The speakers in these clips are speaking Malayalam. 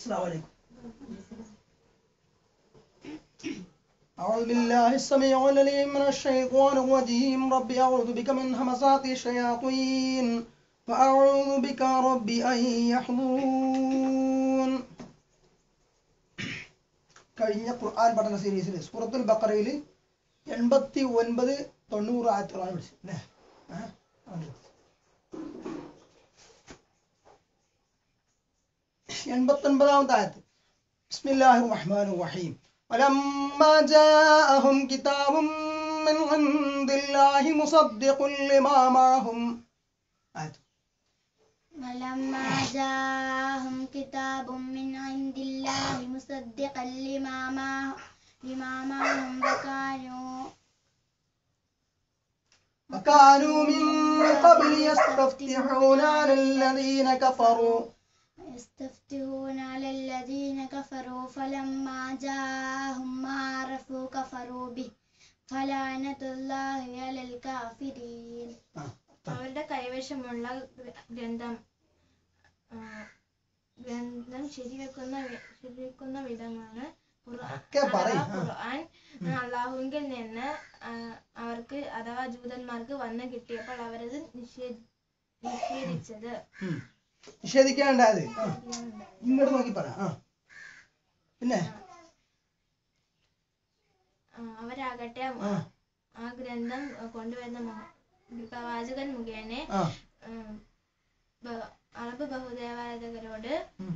السلام عليكم أعوذ بالله السميع العليم من الشيطان الرجيم ربي أعوذ بك من همزات الشياطين وأعوذ بك ربي أن يحضرون കഴിഞ്ഞ ഖുർആൻ പഠന സീരീസിൽ സൂറത്തുൽ ബക്കറയിൽ എൺപത്തി ഒൻപത് തൊണ്ണൂറ് ആയത്തുകളാണ് പഠിച്ചത് അല്ലേ ആ? ആണ്. എൺപത്തൊൻപതാമത്തെ ആയത്ത് ബിസ്മില്ലാഹിർ റഹ്മാനിർ റഹീം ولما جاءهم كتاب من عند الله مصدق لما معهم آية ولما جاءهم كتاب من عند الله مصدقا لما معه لما معهم وكانوا وكانوا من قبل يستفتحون على الذين كفروا يستفتحون على الذين كفروا فلما جاءهم ما عرفوا كفروا به فلعنة الله على الكافرين آه. അവരുടെ കൈവശമുള്ള ഗ്ര- ഗ്രന്ഥം ആ, ഗ്രന്ഥം ശരിവെക്കുന്ന വി- ശരിവെക്കുന്ന വിധമാണ് ഖുർആൻ ഒക്കെ പറയ്, അഥവാ ആ. ഖുർആൻ അള്ളാഹുവിൽ നിന്ന് ആ, അവർക്ക് അഥവാ ജൂതന്മാർക്ക് വന്നു കിട്ടിയപ്പോൾ അവരത് നിഷേധ നിഷേധിച്ചത് ഉം. നിഷേധിക്കാണ്ടായത് ആ. ഇങ്ങോട്ട് നോക്കി പറ ആ പിന്നെ ആ, അവരാകട്ടെ ആ. ആ ഗ്രന്ഥം കൊണ്ടുവരുന്ന മു- പ്രവാചകൻ മുഖേന ആ ഉം, ബ- അറബ് ബഹുദേവാരാധകരോട് ഉം.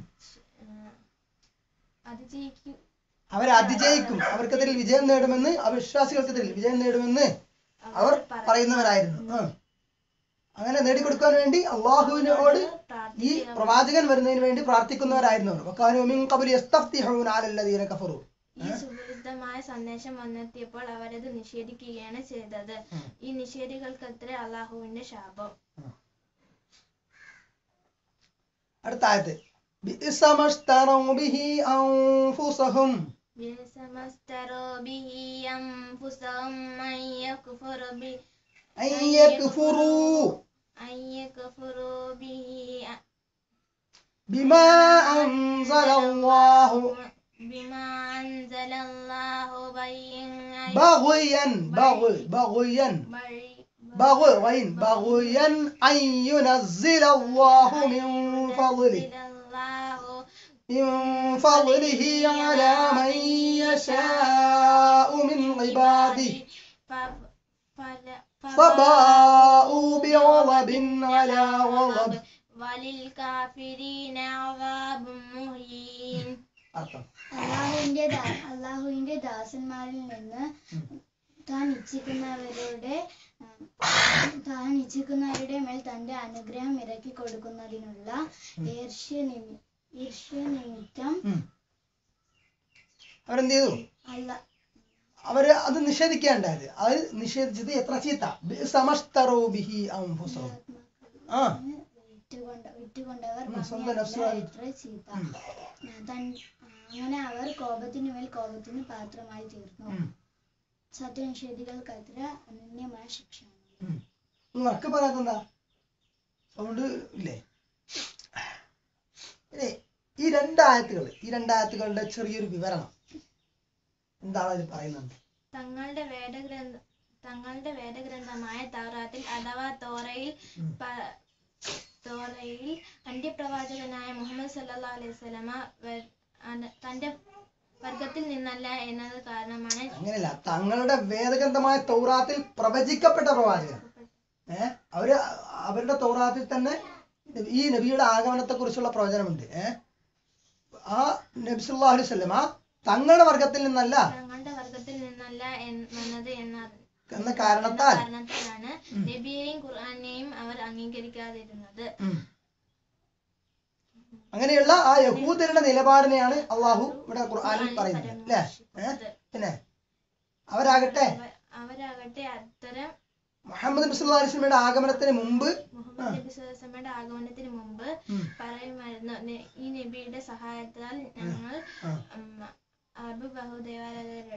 അതിജയിക്കും അവരെ അതിജയിക്കും അവർക്കെതിരിൽ വിജയം നേടുമെന്ന് അവിശ്വാസികൾക്കെതിരിൽ വിജയം നേടുമെന്ന് അവർ പറയുന്നവരായിരുന്നു ആ. അങ്ങനെ നേടിക്കൊടുക്കാൻ വേണ്ടി അള്ളാഹുവിനോട് ഈ പ്രവാചകൻ വരുന്നതിന് വേണ്ടി പ്രാർത്ഥിക്കുന്നവരായിരുന്നു അവർ. വക്കാനു മിൻ ഖബ്ലി യസ്തഫ്തിഹൂന അലല്ലദീന കഫറു ഈ സുവിരുദ്ധമായ സന്ദേശം വന്നെത്തിയപ്പോൾ അവരത് നിഷേധിക്കുകയാണ് ചെയ്തത് ഉം. ഈ നിഷേധികൾക്കത്ര അള്ളാഹുവിന്റെ ശാപം അടുത്ത ആയത്ത് ബിഇസ മഷ്തറൂ ബിഹി അൻഫുസഹും بئس ما اشتروا به أنفسهم أن يكفروا به അൻ യക്ഫുറൂ أن يكفروا به ബിമാ അൻസലല്ലാഹു بما أنزل الله بينا ബഗ്യൻ ബഗ് ബഗ്യൻ بغي وين بغيا أن ينزل الله من فضله الله من فضله على من يشاء من عباده ف- فل- فباءوا بغضب على غضب وللكافرين عذاب مهين അർത്ഥം അള്ളാഹുവിന്റെ ദാ- അള്ളാഹുവിന്റെ ദാസന്മാരിൽ നിന്ന് താൻ ഇച്ഛിക്കുന്നവരുടെ ഉം, താൻ ഇച്ഛിക്കുന്നവരുടെ മേൽ തന്റെ അനുഗ്രഹം ഇറക്കി കൊടുക്കുന്നതിനുള്ള ഈർഷ്യ നിമി ഈർഷ്യ നിമിത്തം ഉം. അവരെന്ത് ചെയ്തു അല്ല അവര് അത് നിഷേധിക്കേണ്ടായത് അത് നിഷേധിച്ചത് എത്ര ചീത്ത സമസ്തറോ ബിഹി അംഫുസഹും ആ വിറ്റുകൊണ്ട് വിറ്റുകൊണ്ടവർ ഉം, സ്വന്തം വാങ്ങിയതല്ല നഫ്സുമായി. എത്ര ചീത്ത തൻ അങ്ങനെ അവർ കോപത്തിനു മേൽ കോപത്തിന് പാത്രമായി തീർന്നു ഉം. സത്യനിഷേധികൾക്ക് അത്ര അനന്യമായ ശിക്ഷയാണ് ഉം. ഒന്ന് ഉറക്കെ പറയാത്തെന്താ സൗണ്ട് ഇല്ലേ ഇനി ഈ രണ്ടായത്തുകൾ ഈ രണ്ടായത്തുകളുടെ ചെറിയൊരു വിവരണം എന്താണ് അതിൽ പറയുന്നത് തങ്ങളുടെ വേദഗ്രന്ഥ തങ്ങളുടെ വേദഗ്രന്ഥമായ തൗറാത്തിൽ അഥവാ തോറയിൽ ഉം. പ- തോറയിൽ അന്ത്യപ്രവാചകനായ മുഹമ്മദ് സല്ലല്ലാഹു അലൈഹി വസല്ലമ വ- അന- തന്റെ വർഗത്തിൽ നിന്നല്ല എന്നത് കാരണമാണ് അങ്ങനെയല്ല തങ്ങളുടെ വേദഗ്രന്ഥമായ തൗറാത്തിൽ പ്രവചിക്കപ്പെട്ട പ്രവാചകൻ ഏഹ് അവര് അവരുടെ തൗറാത്തിൽ തന്നെ ഈ നബിയുടെ ആഗമനത്തെ കുറിച്ചുള്ള പ്രവചനമുണ്ട് ഏഹ് ആ നബി സല്ലല്ലാഹു അലൈഹി വസല്ലമ തങ്ങളുടെ വർഗത്തിൽ നിന്നല്ല തങ്ങളുടെ വർഗത്തിൽ നിന്നല്ല എന്ന് വന്നത് എന്ന എന്ന എന്ന കാരണത്താൽ കാരണത്താലാണ് നബിയെയും ഖുർആനെയും അവർ അംഗീകരിക്കാതിരുന്നത് ഉം. അങ്ങനെയുള്ള ആ യഹൂദരുടെ നിലപാടിനെയാണ് അള്ളാഹു ഇവിടെ ഖുർആനിൽ പറയുന്നത് അല്ലേ ഏഹ് പിന്നെ അവരാകട്ടെ അവ- അവരാകട്ടെ അത്തരം മുഹമ്മദ് നബി സല്ലല്ലാഹു അലൈഹി വസല്ലമയുടെ ആഗമനത്തിന് മുമ്പ് മുഹമ്മദ് നബി സ്വലമയുടെ ആഗമനത്തിന് മുമ്പ് ഉം. പറയുമായിരുന്നു "നെ- ഈ നബിയുടെ സഹായത്താൽ ഞങ്ങൾ ആ. ഉം, അറബ് ബഹുദേവാലയരെ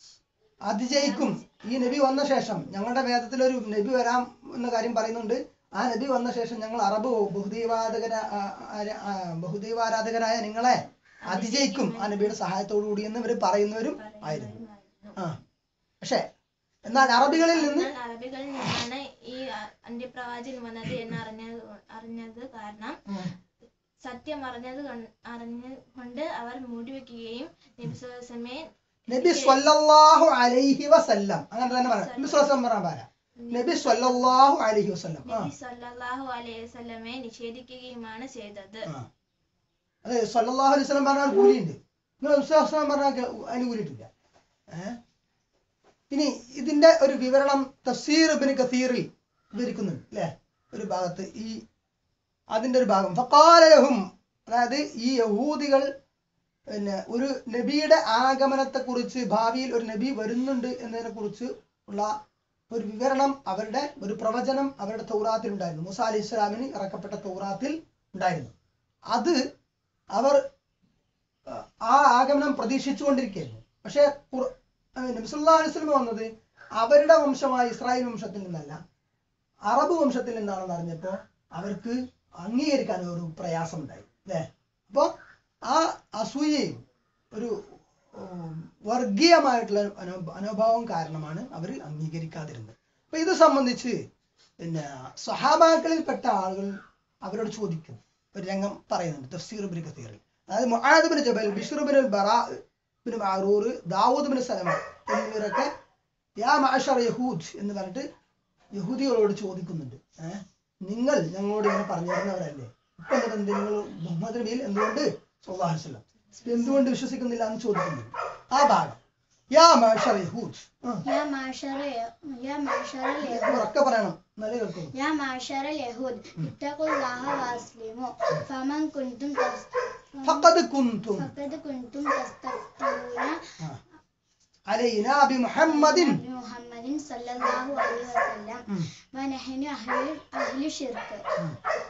അതിജയിക്കും ഈ നബി വന്ന ശേഷം ഞങ്ങളുടെ വേദത്തിൽ ഒരു നബി വരാം എന്ന കാര്യം പറയുന്നുണ്ട് ആ നബി വന്ന ശേഷം ഞങ്ങൾ അറബ് ബഹുദൈവാരാധകര ആ, ആര- ആ, ബഹുദൈവാരാധകരായ നിങ്ങളെ അതിജയിക്കും ആ നബിയുടെ സഹായത്തോടു കൂടി എന്ന് ഇവർ പറയുന്നവരും ആയിരുന്നു ആ പക്ഷേ എന്നാൽ അറബികളിൽ നിന്ന് എന്നാൽ അറബികളിൽ നിന്നാണ് ഈ അ- അന്ത്യപ്രവാചകൻ വന്നത് എന്ന് അറിഞ്ഞത് അറിഞ്ഞത് കാരണം ഉം, സത്യം അറിഞ്ഞത് കൊണ്ട് അറിഞ്ഞത് കൊണ്ട് അവർ മൂടിവെക്കുകയും നബിസ്വലമെ നബി സ്വല്ലല്ലാഹു അലൈഹി വസല്ലം അങ്ങനെ തന്നെ പറയാം നബി സ്വല്ലം പറയാൻ പറയാം നബി സ്വല്ലല്ലാഹു അലൈഹി വസല്ലം ആ നബി സല്ലല്ലാഹു അലൈഹി വസല്ലമയെ നിഷേധിക്കുകയുമാണ് ചെയ്തത് ആ. അതെ സല്ലല്ലാഹു അലൈഹി വസല്ലം പറഞ്ഞാൽ കൂലിയുണ്ട് നിങ്ങൾ വിശ്വാസം പറഞ്ഞാൽ കേ- അതിന് കൂലിയിട്ടില്ല ഏഹ് ഇനി ഇതിന്റെ ഒരു വിവരണം തഫ്സീർ ഇബ്നു കസീറിൽ വിവരിക്കുന്നുണ്ട് അല്ലേ ഒരു ഭാഗത്ത് ഈ അതിന്റെ ഒരു ഭാഗം ഫഖാല ലഹും അതായത് ഈ യഹൂദികൾ പിന്നെ ഒരു നബിയുടെ ആഗമനത്തെ കുറിച്ച് ഭാവിയിൽ ഒരു നബി വരുന്നുണ്ട് എന്നതിനെ കുറിച്ച് ഉള്ള ഒരു വിവരണം അവരുടെ ഒരു പ്രവചനം അവരുടെ തൗറാത്തിൽ ഉണ്ടായിരുന്നു മൂസ അലി ഇസ്ലാമിന് ഇറക്കപ്പെട്ട തൗറാത്തിൽ ഉണ്ടായിരുന്നു അത് അവർ അഹ് ആ ആഗമനം പ്രതീക്ഷിച്ചുകൊണ്ടിരിക്കുകയായിരുന്നു പക്ഷേ ഖുർ- അഹ് നബി സല്ലല്ലാഹു അലൈഹി വസല്ലം വന്നത് അവരുടെ വംശമായ ഇസ്രായേൽ വംശത്തിൽ നിന്നല്ല അറബ് വംശത്തിൽ നിന്നാണെന്ന് അറിഞ്ഞപ്പോൾ അവർക്ക് അംഗീകരിക്കാൻ ഒരു പ്രയാസം ഉണ്ടായി അല്ലേ അപ്പോൾ ആ അസൂയയും ഒരു ഉം, വർഗീയമായിട്ടുള്ള ഒരു അനു അനുഭവം കാരണമാണ് അവർ അംഗീകരിക്കാതിരുന്നത് അപ്പൊ ഇത് സംബന്ധിച്ച് പിന്നെ സഹാബാക്കളിൽപ്പെട്ട ആളുകൾ അവരോട് ചോദിക്കും ഒരു രംഗം പറയുന്നുണ്ട് തഫ്സീർ ബിൻ കസീറിൽ അതായത് Muadh bin Jabal Bishr bin Bara bin Maarur Dawood bin Salama എന്നിവരൊക്കെ യാ മഅശർ യഹൂദ് എന്ന് പറഞ്ഞിട്ട് യഹൂദികളോട് ചോദിക്കുന്നുണ്ട് ഏഹ് നിങ്ങൾ ഞങ്ങളോട് ഇങ്ങനെ പറഞ്ഞു തരുന്നവരല്ലേ ഇപ്പൊ എന്നിട്ട് എന്ത് നിങ്ങൾ മുഹമ്മദ് നബിയിൽ എന്തുകൊണ്ട് സല്ലല്ലാഹു അലൈഹി വസല്ലം എന്തുകൊണ്ട് വിശ്വസിക്കുന്നില്ല എന്ന് ചോദിക്കുന്നുണ്ട് ആ ഭാഗം യാ മഅശർ യഹൂദ് ആ, يا معشر يا معشر اليهود ഉറക്കെ പറയണം നല്ല കേൾക്കുന്നു يا معشر اليهود اتقوا الله واسلموا فمن كنتم تس- ഫഖദ് കുന്തും فقد كنتم تستفتون ആ. അലൈന ബിമുഹമ്മദിൻ بمحمد صلى الله عليه وسلم ഉം. ونحن أهل أهل شرك ഉം.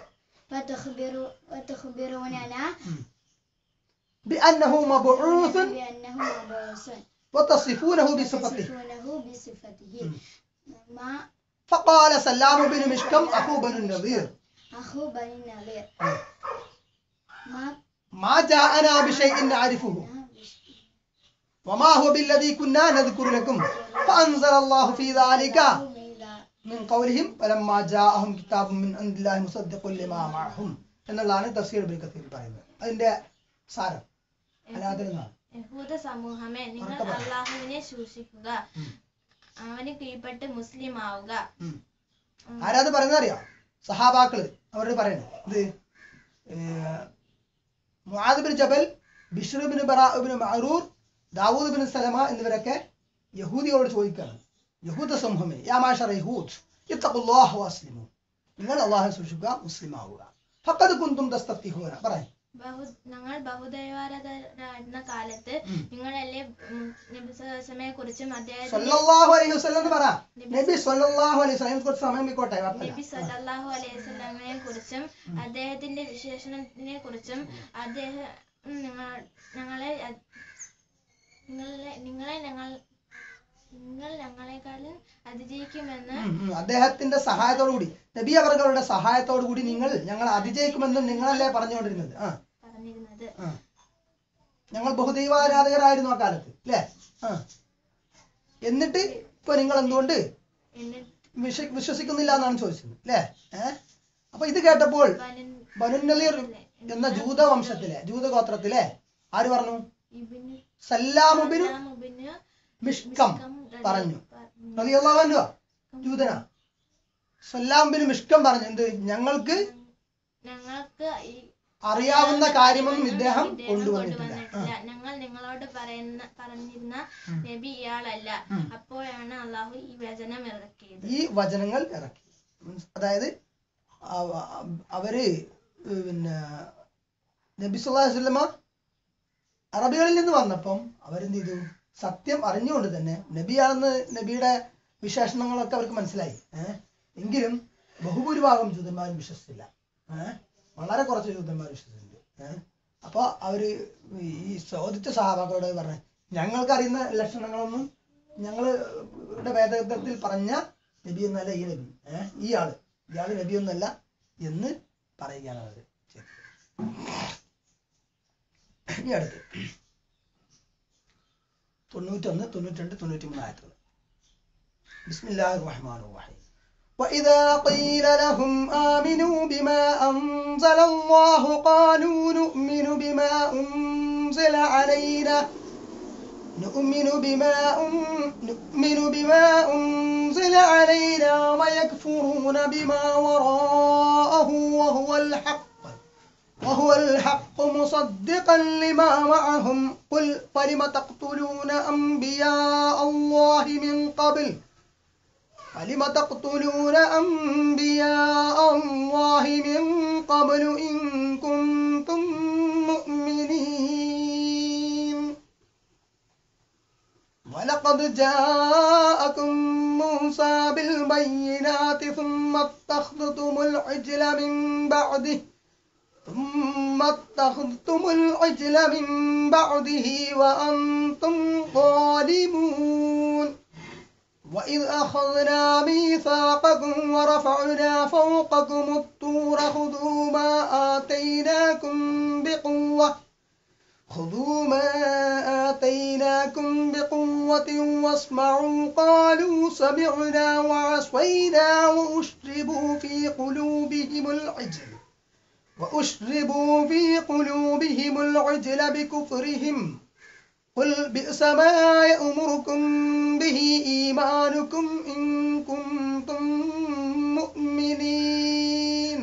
وتخبر وتخبروننا بأنه مبعوث بأنه مبعوث وتصفونه بصفته وتصفونه بصفته ما فقال سلام بن مشكم أخو بن النظير أخو بني النظير ما ما جاءنا بشيء نعرفه وما هو بالذي كنا نذكر لكم فأنزل الله في ذلك من قولهم فلما جاءهم كتاب من عند الله مصدق لما معهم എന്നുള്ളതാണ് തഫ്സീർ ബിൻ കത്തീർ പറയുന്നത് അതിന്റെ സാരം അല്ല അതിൽ നിന്നാണ് യഹൂദ സമൂഹമേ നിങ്ങൾ ഉറക്കെ പറ. അള്ളാഹുവിനെ സൂക്ഷിക്കുക ഉം. അവന് കീഴ്പ്പെട്ട് മുസ്ലിം ആവുക ഉം. ആരാത് പറയുന്നത് അറിയാം സഹാബാക്കള് അവരോട് പറയുന്നത് ഇത് Muadh bin Jabal Bishr bin Bara bin Maarur Dawood bin Salama എന്നിവരൊക്കെ യഹൂദികളോട് ചോദിക്കുകയാണ് യഹൂദ സമൂഹമേ യാ മാഷർ യഹൂദ് ഇത്തഖുല്ലാഹ വസ്ലിമു നിങ്ങൾ അള്ളാഹു സൂക്ഷിക്കുക മുസ്ലിം ആവുക ഫഖദ് കുന്തും തസ്തഫ്തിഹൂന പറയും ബഹു ഞങ്ങൾ ബഹുദൈവാരാധന കാലത്ത് നിങ്ങളല്ലേ നബിസമയെ കുറിച്ചും അദ്ദേഹത്തിന്റെ സല്ലല്ലാഹു അലൈഹി വസല്ലം എന്ന് പറ നബി സല്ലല്ലാഹു അലൈഹി വസല്ലം കുറച്ച് സമയം പോയിക്കോട്ടെ നബി കുഴപ്പമില്ല സല്ലല്ലാഹു അലൈഹി വസല്ലമയെ കുറിച്ചും അദ്ദേഹത്തിന്റെ വിശേഷണത്തിനെ കുറിച്ചും അദ്ദേഹം നിങ്ങൾ ഞങ്ങളെ അ- നിങ്ങളെ നിങ്ങളെ ഞങ്ങൾ നിങ്ങൾ ഞങ്ങളെക്കാളും അതിജയിക്കുമെന്ന് ഉം, ഉം. അദ്ദേഹത്തിന്റെ സഹായത്തോടു കൂടി നബി അവர்களுടെ സഹായത്തോടു കൂടി നിങ്ങൾ ഞങ്ങൾ അതിജയിക്കുമെന്നും നിങ്ങളല്ലേ പറഞ്ഞുകൊണ്ടിരുന്നത് ആ പറഞ്ഞിരുന്നത് ആ. ഞങ്ങൾ ബഹുദൈവാരാധകരായിരുന്നു ആ കാലത്ത് അല്ലേ ആ എന്നിട്ട് ഇപ്പൊ നിങ്ങൾ എന്തുകൊണ്ട് എന്നിട്ട് വിശ്വ വിശ്വസിക്കുന്നില്ല എന്നാണ് ചോദിച്ചത് അല്ലേ ഏഹ് അപ്പൊ ഇത് കേട്ടപ്പോൾ ബനൻ- ബനുനലീർ എന്ന ജൂതവംശത്തിലെ ജൂതഗോത്രത്തിലെ ആര് പറഞ്ഞു ഇബ്നു സല്ലാമുബിനു സലാം ഇബ്നു മിഷ്കം മിഷ്കം പറഞ്ഞു പറഞ്ഞു. റളിയല്ലാഹു അൻഹു ജൂതനാ സല്ലാമുബിന് മിഷ്കം പറഞ്ഞു എന്ത് ഞങ്ങൾക്ക് ഞങ്ങൾക്ക് ഈ അറിയാവുന്ന കാര്യമൊന്നും ഇദ്ദേഹം ഇദ്ദേഹം കൊണ്ടുവന്നിട്ടില്ല കൊണ്ടുവന്നിട്ടില്ല ഞങ്ങൾ നിങ്ങളോട് പറയുന്ന പറഞ്ഞിരുന്ന നബി ഇയാളല്ല അപ്പോഴാണ് അള്ളാഹു ഈ വചനം ഇറക്കിയത് ഈ വചനങ്ങൾ ഇറക്കി Means അതായത് അവ- അവര് പിന്നെ നബി സല്ലല്ലാഹു അലൈഹി വസല്ലമ അറബികളിൽ നിന്ന് വന്നപ്പം അവരെന്ത് ചെയ്തു സത്യം അറിഞ്ഞുകൊണ്ട് തന്നെ നബിയാണെന്ന് നബിയുടെ വിശേഷണങ്ങളൊക്കെ അവർക്ക് മനസ്സിലായി ഏഹ് എങ്കിലും ബഹുഭൂരിഭാഗം ജൂതന്മാരും വിശ്വസിച്ചില്ല ഏഹ് വളരെ കുറച്ച് ജൂതന്മാർ വിശ്വസിച്ചിട്ടുണ്ട് ഏഹ് അപ്പൊ അവര് ഈ ചോദിച്ച സഹാബാക്കളോട് പറഞ്ഞു ഞങ്ങൾക്ക് അറിയുന്ന ലക്ഷണങ്ങളൊന്നും ഞങ്ങളുടെ വേദഗ്രന്ഥത്തിൽ പറഞ്ഞ നബി എന്നല്ല ഈ നബി ഏഹ് ഈ ആള് ഇയാൾ നബിയൊന്നല്ല എന്ന് പറയുകയാണ് അവർ ചെയ്തത് ഇനി അടുത്ത് തൊണ്ണൂറ്റൊന്ന് തൊണ്ണൂറ്റിരണ്ട് തൊണ്ണൂറ്റി മൂന്ന് ആയത്തുകൾ ബിസ്മില്ലാഹിർ റഹ്മാനിർ റഹീം وإذا قيل لهم آمنوا بما أنزل الله قالوا نؤمن بما أنزل علينا نؤمن بما أن... نؤمن بما أنزل علينا ويكفرون بما وراءه وهو الحق وهو الحق مصدقا لما معهم قل فلم تقتلون أنبياء الله من قبل فلم تقتلون أنبياء الله من قبل إن كنتم مؤمنين ولقد جاءكم موسى بالبينات ثم اتخذتم العجل من بعده ثم اتخذتم العجل من بعده وأنتم ظالمون وإذ أخذنا ميثاقكم ورفعنا فوقكم الطور خذوا ما آتيناكم بقوة خذوا ما آتيناكم بقوة واسمعوا قالوا سمعنا وعصينا وأشربوا في قلوبهم العجل وأشربوا في قلوبهم العجل بكفرهم قل بئس ما يأمركم به إيمانكم إن كنتم مؤمنين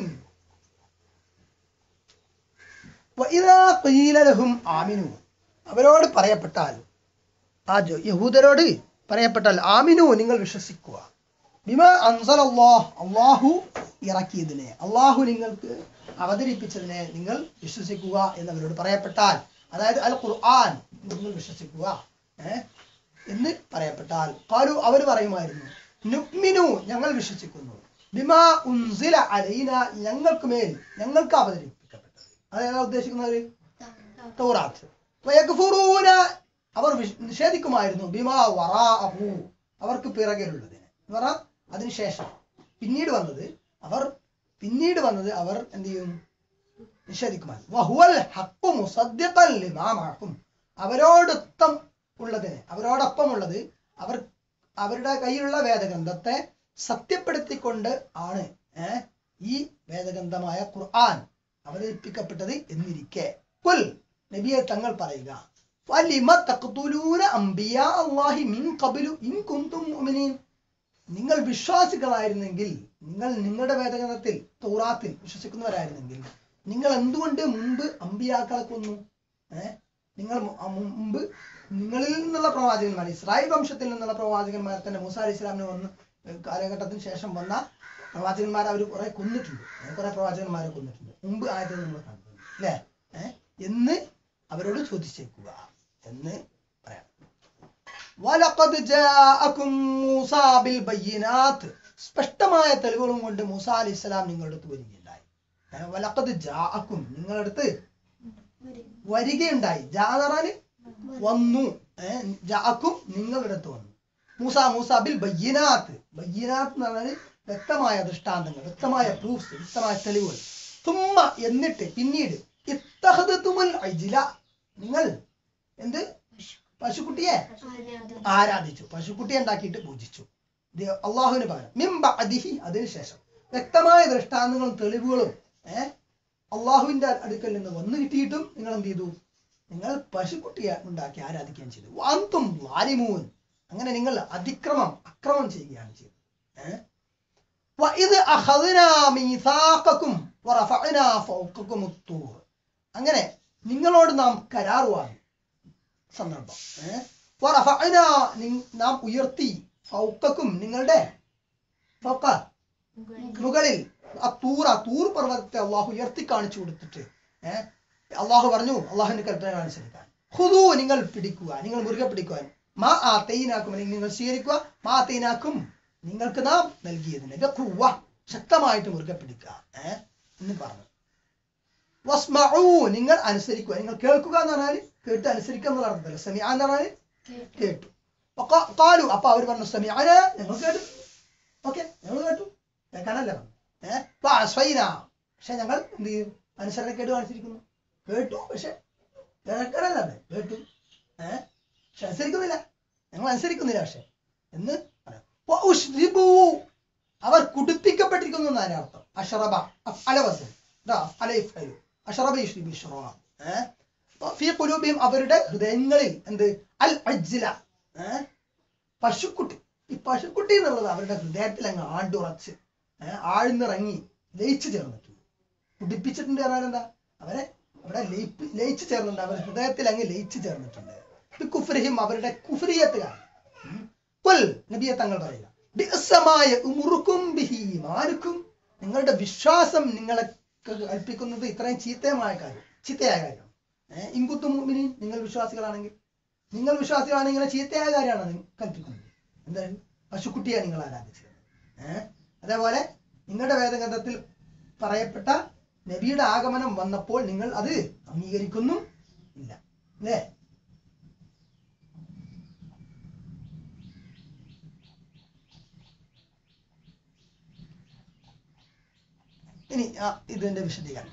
وإذا قيل لهم آمنوا അവരോട് പറയപ്പെട്ടാൽ ആ ജോ- യഹൂദരോട് പറയപ്പെട്ടാൽ ആമിനു നിങ്ങൾ വിശ്വസിക്കുക ബിമ അൻസൽ അള്ളാഹ് അള്ളാഹു ഇറക്കിയതിനെ അള്ളാഹു നിങ്ങൾക്ക് അവതരിപ്പിച്ചതിനെ നിങ്ങൾ വിശ്വസിക്കുക എന്നവരോട് പറയപ്പെട്ടാൽ അതായത് അൽ ഖുർആൻ നിങ്ങൾ വിശ്വസിക്കുക ഏ എന്ന് പറയപ്പെട്ടാൽ കാലു അവർ പറയുമായിരുന്നു നുക്മിനു ഞങ്ങൾ വിശ്വസിക്കുന്നു ബിമാ ഉൻസില അലൈന ഞങ്ങൾക്ക് മേൽ ഞങ്ങൾക്ക് അവതരിപ്പിക്കപ്പെട്ടത് അതേതാ ഉദ്ദേശിക്കുന്നത് തൗറാത്ത് വയക്ഫുറൂന അവർ വിശ്- നിഷേധിക്കുമായിരുന്നു ബിമാ വറാഅഹു അവർക്ക് പിറകിലുള്ളതിന് എന്ന് പറഞ്ഞാൽ അതിനുശേഷം പിന്നീട് വന്നത് അവർ പിന്നീട് വന്നത് അവർ എന്ത് ചെയ്യും നിഷേധിക്കുമായിരുന്നു വഹുവൽ ഹഖ്ഖു മുസദ്ദിഖൻ ലിമാ മഅഹും അവരോടൊപ്പം ഉള്ളതിന് അവരോടൊപ്പം ഉള്ളത് അവർ അവരുടെ കയ്യിലുള്ള വേദഗ്രന്ഥത്തെ സത്യപ്പെടുത്തിക്കൊണ്ട് ആണ് ഏ, ഈ വേദഗ്രന്ഥമായ ഖുർആൻ അവതരിപ്പിക്കപ്പെട്ടത് എന്നിരിക്കെ കുൽ നബിയെ തങ്ങൾ പറയുക ഫലിമ തഖ്തുലൂന അംബിയാ അല്ലാഹി മിൻ ഖബ്ലു ഇൻ കുൻതും മുഅ്മിനീൻ നിങ്ങൾ വിശ്വാസികളായിരുന്നെങ്കിൽ നിങ്ങൾ നിങ്ങളുടെ വേദഗ്രന്ഥത്തിൽ തൗറാത്തിൽ വിശ്വസിക്കുന്നവരായിരുന്നെങ്കിൽ നിങ്ങൾ എന്തുകൊണ്ട് മുമ്പ് അമ്പിയാക്കളെ കൊന്നു ഏഹ് നിങ്ങൾ മു- ആ മുമ്പ് നിങ്ങളിൽ നിന്നുള്ള പ്രവാചകന്മാർ ഇസ്രായേൽ വംശത്തിൽ നിന്നുള്ള പ്രവാചകന്മാർ തന്നെ മൂസ അലി ഇസ്ലാമിന് വന്ന് കാലഘട്ടത്തിന് ശേഷം വന്ന പ്രവാചകന്മാർ അവർ കുറെ കൊന്നിട്ടുണ്ട് ഏ, കുറെ പ്രവാചകന്മാരെ കൊന്നിട്ടുണ്ട് മുമ്പ് ആയത് നമ്മൾ കണ്ടിട്ടുണ്ട് അല്ലേ ഏഹ് എന്ന് അവരോട് ചോദിച്ചേക്കുക എന്ന് പറയാം വലഖദ് ജാഅകും മൂസാ ബിൽ ബയ്യിനാത്ത് സ്പഷ്ടമായ തെളിവുകളും കൊണ്ട് മൂസ അലി ഇസ്ലാം നിങ്ങളുടെ അടുത്ത് വരികയുണ്ടായി ഏ, വലഖദ് ജാഅകും നിങ്ങളുടെ അടുത്ത് വരികയുണ്ടായി ജാ എന്ന് പറഞ്ഞാല് വന്നു ഏ, ജാഅക്കും നിങ്ങളുടെ അടുത്ത് വന്നു മൂസ മൂസ ബിൽ ബയ്യിനാത്ത് ബയ്യിനാത്ത് എന്ന് പറഞ്ഞാൽ വ്യക്തമായ ദൃഷ്ടാന്തങ്ങൾ വ്യക്തമായ പ്രൂഫ്സ് വ്യക്തമായ തെളിവുകൾ തുമ്മ എന്നിട്ട് പിന്നീട് ഇത്തഹദത്തുമുൽ അജ്ല നിങ്ങൾ എന്ത് പശുക്കുട്ടിയെ ആരാധിച്ചു പശുക്കുട്ടിയെ ഉണ്ടാക്കിയിട്ട് പൂജിച്ചു ദേ- അള്ളാഹുവിന് പകരം മിംബ അതിഹി അതിനുശേഷം വ്യക്തമായ ദൃഷ്ടാന്തങ്ങളും തെളിവുകളും ഏഹ് അള്ളാഹുവിന്റെ അടുക്കൽ നിന്ന് വന്നു കിട്ടിയിട്ടും നിങ്ങൾ എന്ത് ചെയ്തു നിങ്ങൾ പശുക്കുട്ടിയെ ഉണ്ടാക്കി ആരാധിക്കുകയും ചെയ്തു വാന്തും വാലിമൂൻ അങ്ങനെ നിങ്ങൾ അതിക്രമം അക്രമം ചെയ്യുകയാണ് ചെയ്തത് ഏഹ് وَإِذْ أَخَذْنَا مِيثَاقَكُمْ وَرَفَعْنَا فَوْقَكُمُ الطُّورَ അങ്ങനെ നിങ്ങളോട് നാം കരാർ വാങ്ങി സന്ദർഭം ഏഹ് വറഫഅനാ നിങ്- നാം ഉയർത്തി ഫൗക്കക്കും നിങ്ങളുടെ ഫൗക്ക മുകളിൽ ആ തൂർ ആ തൂർ പർവ്വതത്തെ അള്ളാഹു ഉയർത്തി കാണിച്ചു കൊടുത്തിട്ട് ഏഹ് അള്ളാഹു പറഞ്ഞു അള്ളാഹുവിന്റെ കൽപ്പന അനുസരിക്കാൻ ഹുദു നിങ്ങൾ പിടിക്കുക നിങ്ങൾ മുറുകെ പിടിക്കുവാൻ മാ ആ തൈനാക്കും അല്ലെങ്കിൽ നിങ്ങൾ സ്വീകരിക്കുക മാ തൈനാക്കും നിങ്ങൾക്ക് നാം നൽകിയതിന് ബഖുവ്വ, ശക്തമായിട്ട് മുറുകെ പിടിക്കുക ഏഹ് എന്ന് പറഞ്ഞു വസ്മഊ നിങ്ങൾ അനുസരിക്കുക നിങ്ങൾ കേൾക്കുക എന്ന് പറഞ്ഞാൽ കേട്ട് അനുസരിക്കുക എന്നുള്ള അർത്ഥത്തില്ല സമി എന്ന് പറഞ്ഞാൽ കേട്ടു കാലു അപ്പൊ അവർ പറഞ്ഞു സമി ഞങ്ങൾ കേട്ടു ഓക്കെ ഞങ്ങൾ കേട്ടു കേൾക്കാനല്ല പറഞ്ഞു ഏഹ് അസ്വൈന പക്ഷെ ഞങ്ങൾ എന്ത് ചെയ്യും അനുസരണക്കേട് കാണിച്ചിരിക്കുന്നു കേട്ടു പക്ഷെ കേൾക്കണല്ലേ കേട്ടു ഏഹ് പക്ഷെ അനുസരിക്കുന്നില്ല ഞങ്ങൾ അനുസരിക്കുന്നില്ല പക്ഷെ എന്ന് പറയാം വ ഉശ്രിബൂ. അവർ കുടിപ്പിക്കപ്പെട്ടിരിക്കുന്നു എന്നാണ് അർത്ഥം അഷറബ അലവസ് അലൈഫലു അഷറബ യുഷ്രിബു ഇഷ്റബ. ഏഹ് അപ്പൊ ഫീ ഖുലൂബിഹിം അവരുടെ ഹൃദയങ്ങളിൽ എന്ത് അൽ അജ്ല ഏഹ് പശുക്കുട്ടി ഈ പശുക്കുട്ടി എന്നുള്ളത് അവരുടെ ഹൃദയത്തിൽ അങ്ങ് ആണ്ടുറച്ച് ഏഹ് ആഴ്ന്നിറങ്ങി ലയിച്ചു ചേർന്നിട്ടുണ്ട് കുടിപ്പിച്ചിട്ടുണ്ട് പറഞ്ഞാൽ എന്താ അവരെ അവിടെ ലയിപ്പ് ലയിച്ചു ചേർന്നിട്ടുണ്ട് അവരുടെ ഹൃദയത്തിൽ അങ്ങ് ലയിച്ചു ചേർന്നിട്ടുണ്ട് ബി കുഫ്രിഹിം അവരുടെ കുഫ്രിയത്തുകാർ കൊൽ നബിയെ തങ്ങൾ പറയുക ബിഅസമായ ഉമുറുക്കും ബിഹി മാനുക്കും നിങ്ങളുടെ വിശ്വാസം നിങ്ങളെ ക- കൽപ്പിക്കുന്നത് ഇത്രയും ചീത്തമായ കാര്യം ചീത്തയായ കാര്യം ഏഹ് ഇൻകുത്തു മുഅ്മിനീൻ നിങ്ങൾ വിശ്വാസികളാണെങ്കിൽ നിങ്ങൾ വിശ്വാസികളാണെങ്കിൽ ഇങ്ങനെ ചീത്തയായ കാര്യമാണ് നിങ്ങൾ കൽപ്പിക്കുന്നത് എന്താണ് പശുക്കുട്ടിയെ നിങ്ങൾ ആരാധിച്ചത് ഏഹ് അതേപോലെ നിങ്ങളുടെ വേദഗ്രന്ഥത്തിൽ പറയപ്പെട്ട നബിയുടെ ആഗമനം വന്നപ്പോൾ നിങ്ങൾ അത് അംഗീകരിക്കുന്നു ഇല്ല അല്ലേ ഇനി ആ, ഇതിന്റെ വിശദീകരണം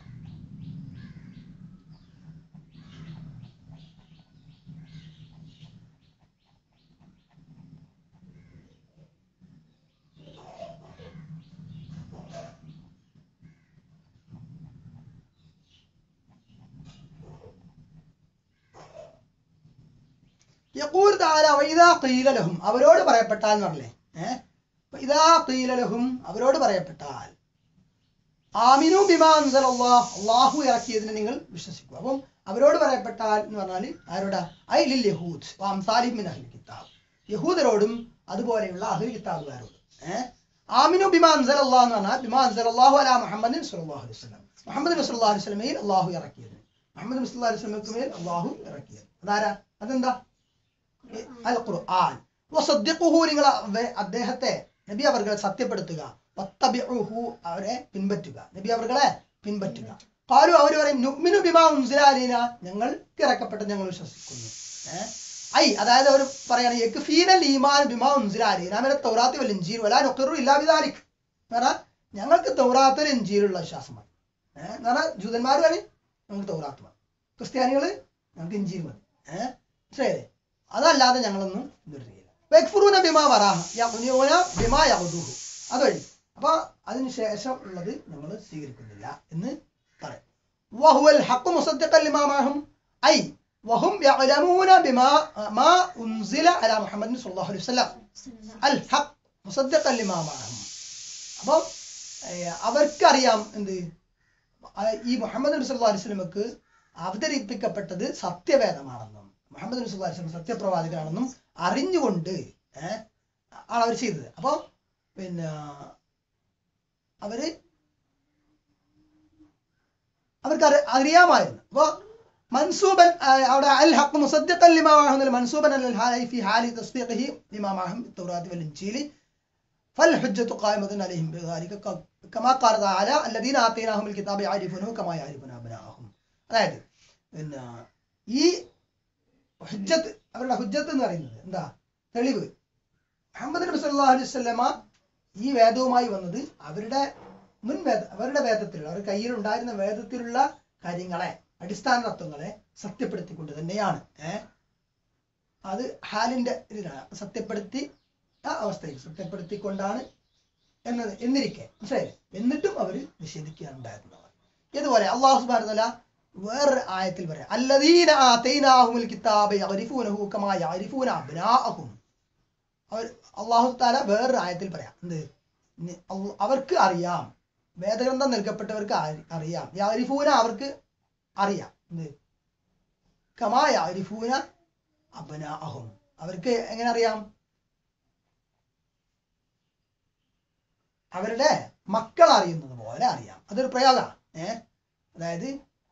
യഖൂൽ തആല വഇദാ ഖീല ലഹും അവരോട് പറയപ്പെട്ടാൽ എന്ന് പറഞ്ഞില്ലേ ഏഹ് ഇതാ ഖീല ലഹും അവരോട് പറയപ്പെട്ടാൽ ആമിനു ബിമാ അൻസലല്ലാഹ് അല്ലാഹു ഇറക്കിയതിനെ നിങ്ങൾ വിശ്വസിക്കുക അപ്പം അവരോട് പറയപ്പെട്ടാൽ എന്ന് പറഞ്ഞാൽ ആരോടാ ഐ ലിൽ യഹൂദ് വഅംസാലിഹിം മിൻ അഹ്ലി കിതാബ് യഹൂദരോടും അതുപോലെയുള്ള അഹ്ലി കിതാബുകാരോടും ഏഹ് ആമിനു ബിമാ അൻസലല്ലാഹ് എന്ന് പറഞ്ഞാൽ ബിമാ അൻസലല്ലാഹു അലാ മുഹമ്മദിൻ സ്വല്ലല്ലാഹു അലൈഹി വസല്ലം മുഹമ്മദ് നബി സല്ലല്ലാഹു അലൈഹി വസല്ലമയിൽ അല്ലാഹു ഇറക്കിയത് മുഹമ്മദ് നബി സല്ലല്ലാഹു അലൈഹി വസല്ലമക്ക് മേൽ അല്ലാഹു ഇറക്കിയത് അതാരാ അതെന്താ അൽ ഖുർആൻ വസദ്ദിഖുഹു നിങ്ങൾ അവ- അദ്ദേഹത്തെ നബി അവർകളെ സത്യപ്പെടുത്തുക വത്തബിഉഹു അവരെ പിൻപറ്റുക നബി അവർകളെ പിൻപറ്റുക കാലു അവർ പറയും നുഅ്മിനു ബിമാ ഉൻസില അലൈന ഞങ്ങൾ ഇറക്കപ്പെട്ട ഞങ്ങൾ വിശ്വസിക്കുന്നു ഏ? ഐ അതായത് അവർ പറയാണ് യക്ഫീനൽ ഈമാൻ ബിമാ ഉൻസില അലൈന മിന തൗറാത്തി വൽ ഇൻജീൽ വലാ നുഖിറു ഇല്ലാ ബിദാലിക് എന്ന് പറഞ്ഞാൽ ഞങ്ങൾക്ക് തൗറാത്തിൽ ഇൻജീലുള്ള വിശ്വാസമാണ് ഏഹ് എന്ന് പറഞ്ഞാൽ ജൂതന്മാർ പറയും ഞങ്ങൾക്ക് തൗറാത്ത് മതി ക്രിസ്ത്യാനികൾ ഞങ്ങൾക്ക് ഇഞ്ചീൽ മതി ഏഹ് മനസ്സിലായില്ലേ അതല്ലാതെ ഞങ്ങളൊന്നും ഇതുവരെ ചെയ്യില്ല വക്ഫുറൂന ബിമാ വറാഹ യഖ്നിയൂന ബിമാ യഖ്ദൂഹു അതുവഴി അപ്പൊ അതിന് ശേഷം ഉള്ളത് ഞങ്ങൾ സ്വീകരിക്കുന്നില്ല എന്ന് പറയും വഹുവൽ ഹഖ് മുസദ്ദിഖൻ ലിമാ മാഹും ഐ വഹും യഅലമൂന ബിമാ മാ ഉൻസില അലാ മുഹമ്മദ് സ്വല്ലല്ലാഹു അലൈഹി വസല്ലം അൽ ഹഖ് മുസദ്ദിഖൻ ലിമാ മാഹും അപ്പം ഏർ അവർക്കറിയാം എന്ത് ആ ഈ മുഹമ്മദ് നബി സല്ലല്ലാഹു അലൈഹി വസല്ലമക്ക് അവതരിപ്പിക്കപ്പെട്ടത് സത്യവേദമാണെന്നും മുഹമ്മദ് നബി സല്ലല്ലാഹു അലൈഹി വസല്ലം സത്യപ്രവാചകനാണെന്നും അറിഞ്ഞുകൊണ്ട് ഏഹ് ആണ് അവർ ചെയ്തത് അപ്പോൾ പിന്നെ അവര് അവർക്ക് അറി- അറിയാമായിരുന്നു അപ്പോൾ മൻസൂബൻ ആ, അവിടെ അൽ ഹഖ് മുസദ്ദിഖൻ ലിമാ മാഹും മൻസൂബൻ അൽ ഹാലി ഫി ഹാലി തസ്ദീഖിഹി ലിമാ മാഹും ബിത്തൗറാത്തി വൽ ഇൻജീലി فالحجة قائمة عليهم بذلك ك- كما قال تعالى الذين آتيناهم الكتاب يعرفونه كما يعرفون أبناءهم അതായത് പിന്നെ ഈ ഹുജ്ജത്ത് അവരുടെ ഹുജ്ജത്ത് എന്ന് പറയുന്നത് എന്താ തെളിവ് മുഹമ്മദ് നബി സല്ലല്ലാഹു അലൈഹി വസല്ലമ ഈ വേദവുമായി വന്നത് അവരുടെ മുൻ വേദ അവരുടെ വേദത്തിലുള്ള അവരുടെ കയ്യിൽ ഉണ്ടായിരുന്ന വേദത്തിലുള്ള കാര്യങ്ങളെ അടിസ്ഥാന തത്വങ്ങളെ സത്യപ്പെടുത്തിക്കൊണ്ട് തന്നെയാണ് ഏഹ് അത് ഹാലിന്റെ ഇതിലാണ് സത്യപ്പെടുത്തി ആ അവസ്ഥയിൽ സത്യപ്പെടുത്തിക്കൊണ്ടാണ് എന്നത് എന്നിരിക്കെ മനസ്സിലായില്ലേ എന്നിട്ടും അവർ നിഷേധിക്കുകയുണ്ടായിരുന്നവർ ഇതുപോലെ അള്ളാഹു സുബ്ഹാനഹു വതആല വേറൊരു ആയത്തിൽ പറയാം അല്ലദീന ആതൈനാഹുൽ കിതാബ യഅരിഫൂനഹു കമാ യഅരിഫൂന അബ്നാഅഹും അവർ അള്ളാഹു താല വേറൊരു ആയത്തിൽ പറയാം എന്ത് നി- അള്ള- അവർക്ക് അറിയാം വേദഗ്രന്ഥം നൽകപ്പെട്ടവർക്ക് അറി- അറിയാം യഅരിഫൂന അവർക്ക് അറിയാം എന്ത് കമാ യഅരിഫൂന അബ്നാഅഹും അവർക്ക് എങ്ങനെ അറിയാം അവരുടെ മക്കൾ അറിയുന്നത് പോലെ അറിയാം അതൊരു പ്രയോഗമാണ് ഏ അതായത്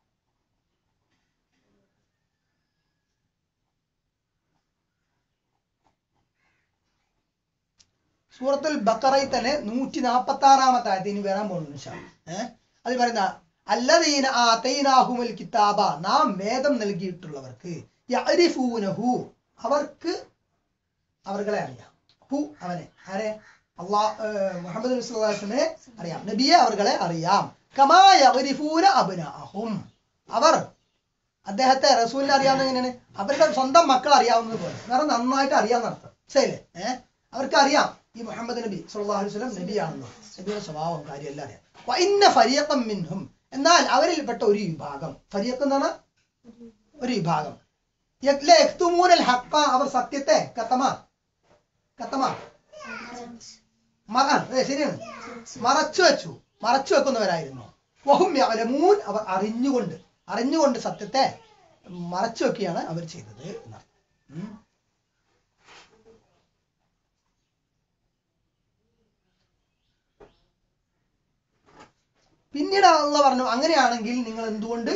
സൂറത്തുൽ ബക്കറയിൽ തന്നെ നൂറ്റി നാൽപ്പത്തി ആറാമത്തെ ആയത്ത് ഇനി വരാൻ പോകുന്നു ഏഹ് അതിൽ പറയുന്ന അല്ലദീന ആതൈനാഹുമുൽ കിതാബ നാം വേദം നൽകിയിട്ടുള്ളവർക്ക് യഅരിഫൂനഹു അവർക്ക് അവർകളെ അറിയാം ഹു അവനെ ആരെ അള്ളാഹ് മുഹമ്മദ് നബി സല്ലല്ലാഹു അലൈഹി വസല്ലമയെ അറിയാം നബിയെ അവർകളെ അറിയാം കമായ അബ്നാഅഹും അവർ അദ്ദേഹത്തെ റസൂലിനെ അറിയാവുന്ന എങ്ങനെയാണ് അവരുടെ സ്വന്തം മക്കൾ അറിയാവുന്നത് പോലെ വേറെ നന്നായിട്ട് അറിയാവുന്ന അർത്ഥം ശരിയല്ലേ ഏഹ് അവർക്ക് അറിയാം ഈ മുഹമ്മദ് നബി സല്ലല്ലാഹു അലൈഹി വസല്ലം നബിയാണെന്ന് നബിയുടെ സ്വഭാവം കാര്യം എല്ലാം അറിയാം വഇന്ന ഫരിയഖം മിൻഹും എന്നാൽ അവരിൽപ്പെട്ട ഒരു വിഭാഗം ഫരിയഖ് എന്താണ് ഒരു വിഭാഗം യക്തുമൂനൽ ഹഖ അവർ സത്യത്തെ കത്തമ കത്തമ മറ അതെ ശരിയാണ് മറച്ചു വെച്ചു മറച്ചു വെക്കുന്നവരായിരുന്നു വഹും യഅലമൂൻ അവർ അറിഞ്ഞുകൊണ്ട് അറിഞ്ഞുകൊണ്ട് സത്യത്തെ മറച്ചു വെക്കുകയാണ് അവർ ചെയ്തത് എന്നർത്ഥം ഉം. പിന്നീട് അള്ള പറഞ്ഞു അങ്ങനെയാണെങ്കിൽ നിങ്ങൾ എന്തുകൊണ്ട്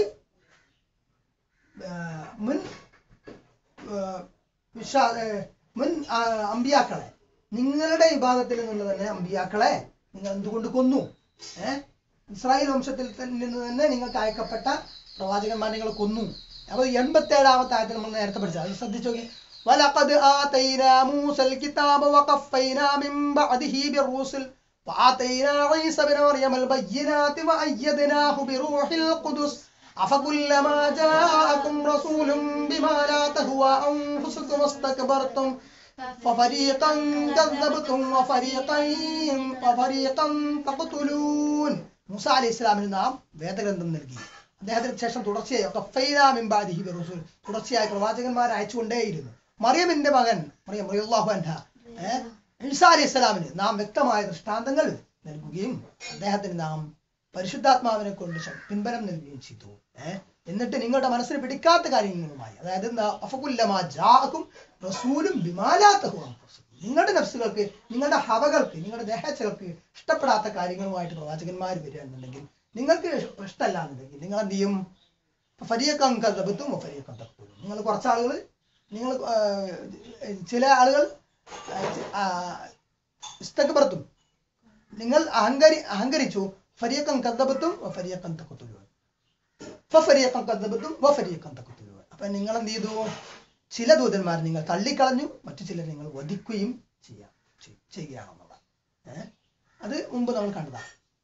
ആ, മുൻ ആ, വിശ്വാ ഏ, മുൻ ആ, അമ്പിയാക്കളെ നിങ്ങളുടെ വിഭാഗത്തിൽ നിന്നുള്ള തന്നെ അമ്പിയാക്കളെ നിങ്ങൾ എന്തുകൊണ്ട് കൊന്നു ഏഹ് ഇസ്രായേൽ വംശത്തിൽ തന്നെ- നിന്ന് തന്നെ നിങ്ങൾക്ക് അയക്കപ്പെട്ട പ്രവാചകന്മാരെ നിങ്ങൾ കൊന്നു അപ്പൊ എൺപത്തി ഏഴാമത്തെ ആയത്തിൽ നമ്മൾ നേരത്തെ പഠിച്ചത് അത് ശ്രദ്ധിച്ചു നോക്കി ولقد آتينا موسى الكتاب وقفينا من بعده بالرسل وآتينا عيسى بن مريم البينات وأيدناه بروح القدس أفكلما جاءكم رسول بما لا تهوى أنفسكم استكبرتم ففريقا كذبتم وفريقا وفريقا تقتلون മൂസ അലൈഹി ഇസ്ലാമിന് നാം വേദഗ്രന്ഥം നൽകി അദ്ദേഹത്തിന് ശേഷം തുടർച്ചയായി ഖഫൈനാ മിൻ ബഅദിഹി ബിറുസുൽ തുടർച്ചയായി പ്രവാചകന്മാരെ അയച്ചുകൊണ്ടേയിരുന്നു മറിയമിന്റെ മകൻ മറിയം റളിയല്ലാഹു അൻഹ ഏഹ് ഈസാ അലൈഹി ഇസ്ലാമിന് നാം വ്യക്തമായ ദൃഷ്ടാന്തങ്ങൾ നൽകുകയും അദ്ദേഹത്തിന് നാം പരിശുദ്ധാത്മാവിനെ കൊണ്ട് ശ- പിൻബലം നൽകുകയും ചെയ്തു ഏഹ് എന്നിട്ട് നിങ്ങളുടെ മനസ്സിന് പിടിക്കാത്ത കാര്യങ്ങളുമായി അതായത് എന്താ അഫകുല്ലമാ ജാഅക്കും റസൂലും ബിമാലാത്തഹു അൻഫുസുക്കും. നിങ്ങളുടെ നഫ്സുകൾക്ക് നിങ്ങളുടെ ഹവകൾക്ക് നിങ്ങളുടെ ദേഹച്ചകൾക്ക് ഇഷ്ടപ്പെടാത്ത കാര്യങ്ങളുമായിട്ട് പ്രവാചകന്മാർ വരികയാണെന്നുണ്ടെങ്കിൽ നിങ്ങൾക്ക് ഇഷ്ടമല്ല എന്നുണ്ടെങ്കിൽ നിങ്ങൾ എന്ത് ചെയ്യും ഫരിയക്കം കഥബത്തും ഫരിയക്കം തക്കും നിങ്ങൾ കുറച്ച് ആളുകൾ നിങ്ങൾ ആ, ചില ആളുകൾ ആ, ഇസ്തക്ബർത്തും നിങ്ങൾ അഹങ്കരി അഹങ്കരിച്ചു ഫരിയക്കം കഥബത്തും ഫരിയക്കം തക്കത്തുലു ഫരിയക്കം കഥബത്തും ഫരിയക്കം തക്കത്തുലു അപ്പൊ നിങ്ങൾ എന്ത് ചെയ്തു ചില ദൂതന്മാർ നിങ്ങൾ തള്ളിക്കളഞ്ഞു മറ്റു ചിലർ നിങ്ങൾ വധിക്കുകയും ചെയ്യാം ചെയ്- ചെയ്യുകയാണെന്നുള്ളത് ഏഹ് അത് മുമ്പ് നമ്മൾ കണ്ടതാണ്